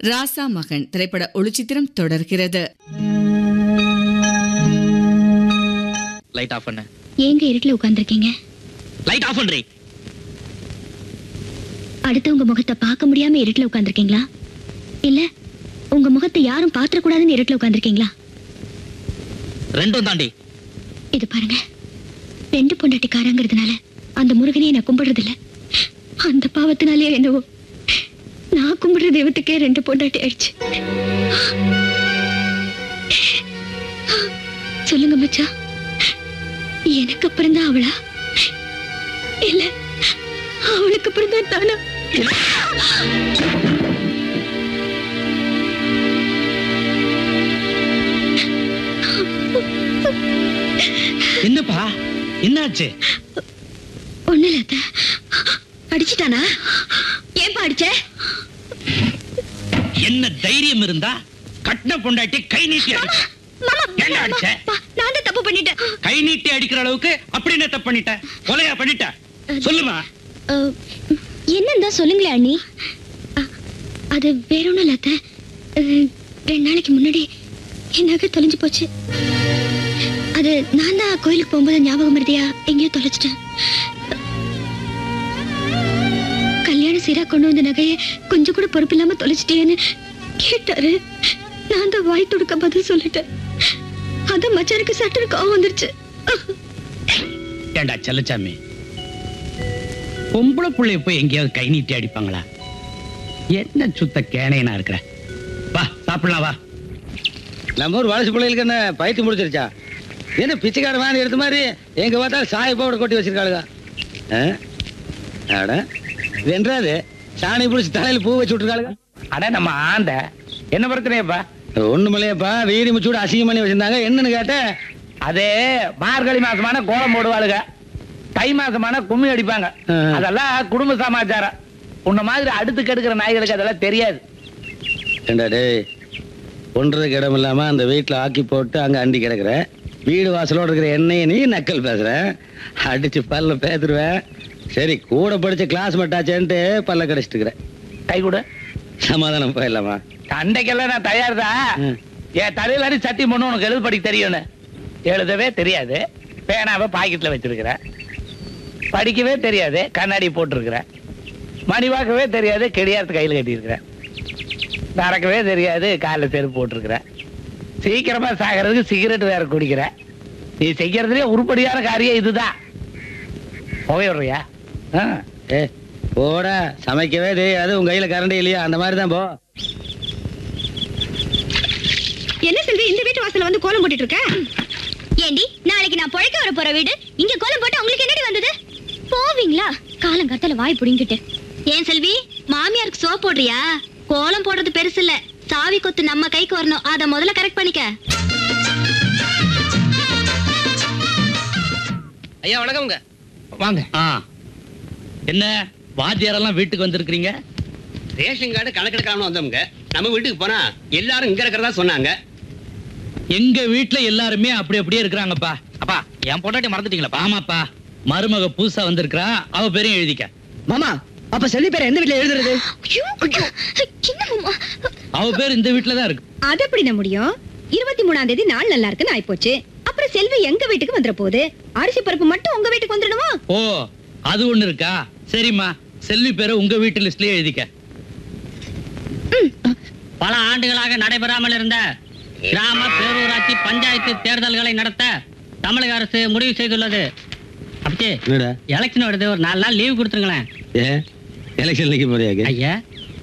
ராசா மகன் திரைப்பட ஒளிச்சித்திரம் தொடர்கிறது லைட் ஆஃப் பண்ணு ஏங்க இருட்டுல உட்கார்ந்திருக்கீங்க லைட் ஆஃப் பண்றி அடுத்தவங்க முகத்தை பார்க்க முடியாம இருட்டுல உட்கார்ந்திருக்கீங்களா இல்ல உங்க முகத்தை யாரும் பாத்திரக்கூடாதுன்னு இருட்டுல உட்கார்ந்திருக்கீங்களா ரெண்டும் தாண்டி இது பாருங்க ரெண்டு பொண்டாட்டிக்காரங்கிறதுனால அந்த முருகனையை நான் கும்பிடுறது இல்ல அந்த பாவத்தினாலே என்னவோ நான் கும்பிடுற தெய்வத்துக்கே ரெண்டு பொண்டாட்டி ஆயிடுச்சு சொல்லுங்க மச்சா எனக்கு அப்புறம் தான் அவளா இல்ல அவளுக்கு அப்புறம் தான் தானா என்னப்பா என்னாச்சு ஒண்ணு இல்ல அத்தை. அடிச்சிட்டானா ஏன்பா அடிச்ச என்ன தைரியம் இருந்தா கட்டின பொண்டாட்டி கை நீட்டி அடி மாமா ஏன்டா அடிச்ச? பா, நான் தான் தப்பு பண்ணிட்டேன் கை நீட்டி அடிக்கிற அளவுக்கு அப்படி என்ன தப்பு பண்ணிட்ட கொலையா பண்ணிட்ட சொல்லுமா அஹ், என்னன்னு தான் சொல்லுங்களேன் அண்ணி அ- அது வேற ஒண்ணும் இல்ல அத்தை. அஹ், ரெண்டு நாளைக்கு முன்னாடி என் நகை தொலைஞ்சு போச்சு அது நான் தான் கோயிலுக்கு போகும்போது ஞாபகம் மருதியா எங்கேயோ தொலைச்சிட்டேன் கல்யாண சீரா கொண்டு வந்த நகையை கொஞ்சம் கூட பொறுப்பு இல்லாம தொலைச்சிட்டேன்னு கேட்டாரு நான் தான் வாய் துடுக்க பதில் சொல்லிட்டேன் அதான் மச்சானுக்கு சட்டுன்னு கோவம் வந்துருச்சு ஏண்டா செல்லச்சாமி பொம்பளை புள்ளைய போய் எங்கேயாவது கை நீட்டி அடிப்பாங்களா என்ன சுத்த கேனையனா இருக்கிற வா சாப்பிடலாம் வா நம்ம ஊர் வளர்ச்சி பிள்ளைகளுக்கு என்ன பயிற்சி முடிச்சிருச்சா என்ன பிச்சைக்கார வாங்கி எடுத்த மாதிரி எங்க பார்த்தாலும் சாய பவுடர் கொட்டி வச்சிருக்காளுங்க ஆ? அட வென்றாது சாணி பிடிச்சி தலையில பூ வச்சு விட்டுருக்காளுங்க அட நம்ம ஆண்ட என்ன பிரச்சனையப்பா ஒண்ணுமில்லையப்பா வீதி முச்சூடு அசிங்கம் பண்ணி வச்சிருந்தாங்க என்னன்னு கேட்டேன் அதே மார்கழி மாசமான கோலம் போடுவாளுங்க தை மாசமான கும்மி அடிப்பாங்க ஆ. அதெல்லாம் குடும்ப சமாச்சாரம் உன்ன மாதிரி அடுத்து கெடுக்கிற நாய்களுக்கு அதெல்லாம் தெரியாது ஏண்டா டேய் ஒன்றதுக்கு இடம் இல்லாம அந்த வீட்டுல ஆக்கி போட்டு அங்க அண்டி கிடக்குற வீடு வாசலோட இருக்கிற என்னைய நீ நக்கல் பேசுற அடிச்சு பல்ல பேத்துருவேன் சரி கூட படிச்ச கிளாஸ் மட்டாச்சேன்ட்டு பல்ல கடிச்சிட்டு இருக்கிறேன் கை கூட சமாதானம் போயிடலாமா சண்டைக்கெல்லாம் நான் தயார் தான் ம். என் தலையில அடி சத்தியம் பண்ணு உனக்கு எழுத படிக்க தெரியும்னு எழுதவே தெரியாது பேனாவை பாக்கெட்ல வச்சிருக்கிறேன் படிக்கவே தெரியாது கண்ணாடி போட்டிருக்கிறேன் மணி பார்க்கவே தெரியாது கெடியாரத்து கையில் கட்டியிருக்கிறேன் நடக்கவே தெரியாது காலில் செருப்பு போட்டிருக்கிறேன் சீக்கிரமா சாகிறதுக்கு சிகரெட் வேற குடிக்கிறேன் நீ செய்யறதுலயே உருப்படியான காரியம் இதுதான் புகையிடுறியா ஆ ஏ போடா சமைக்கவே தெரியாது உங்க கையில கரண்டி இல்லையா அந்த மாதிரி தான் போ என்ன செல்வி இந்த வீட்டு வாசல்ல வந்து கோலம் போட்டுட்டு இருக்க ஏண்டி நாளைக்கு நான் பொழைக்க வர போற வீடு இங்க கோலம் போட்டு உங்களுக்கு என்னடி வந்தது போவீங்களா காலங்காத்தால வாய் புடிங்கிட்டு ஏன் செல்வி மாமியாருக்கு சோப் போடுறியா கோலம் போடுறது பெருசு இல்ல சாவி கொத்து நம்ம கைக்கு வரணும் அத முதல்ல கரெக்ட் பண்ணிக்க ஐயா வணக்கம்ங்க வாங்க ஆ என்ன வாத்தியாரெல்லாம் வீட்டுக்கு வந்திருக்கிறீங்க ரேஷன் கார்டு கணக்கெடுக்காம வந்தோம்ங்க நம்ம வீட்டுக்கு போனா எல்லாரும் இங்க இருக்கிறதா சொன்னாங்க எங்க வீட்ல எல்லாருமே அப்படி அப்படியே இருக்கிறாங்கப்பா அப்பா என் பொண்டாட்டி மறந்துட்டீங்களா ஆமாப்பா மருமக புதுசா வந்திருக்கிறா அவ பேரையும் எழுதிக்க மாமா அப்ப செல்லி பேர் எந்த வீட்டுல எழுதுறது அவ பேர் இந்த வீட்ல தான் இருக்கு அது எப்படி முடியும் இருபத்தி மூணாம் தேதி நாள் நல்லா இருக்குன்னு ஆயிப்போச்சு அப்புறம் செல்வி எங்க வீட்டுக்கு வந்துட போகுது அரிசி பருப்பு மட்டும் உங்க வீட்டுக்கு வந்துடணுமா ஓ அது ஒண்ணு இருக்கா சரிம்மா செல்வி பேரை உங்க வீட்டு லிஸ்ட்லயே எழுதிக்க பல ஆண்டுகளாக நடைபெறாமல் இருந்த கிராம பேரூராட்சி பஞ்சாயத்து தேர்தல்களை நடத்த தமிழக அரசு முடிவு செய்துள்ளது அப்படி என்னடா எலெக்ஷன் வருது ஒரு நாலு நாள் லீவ் கொடுத்துருங்களேன் ஏ எலெக்ஷன் நிக்க போறியாக்கு ஐயா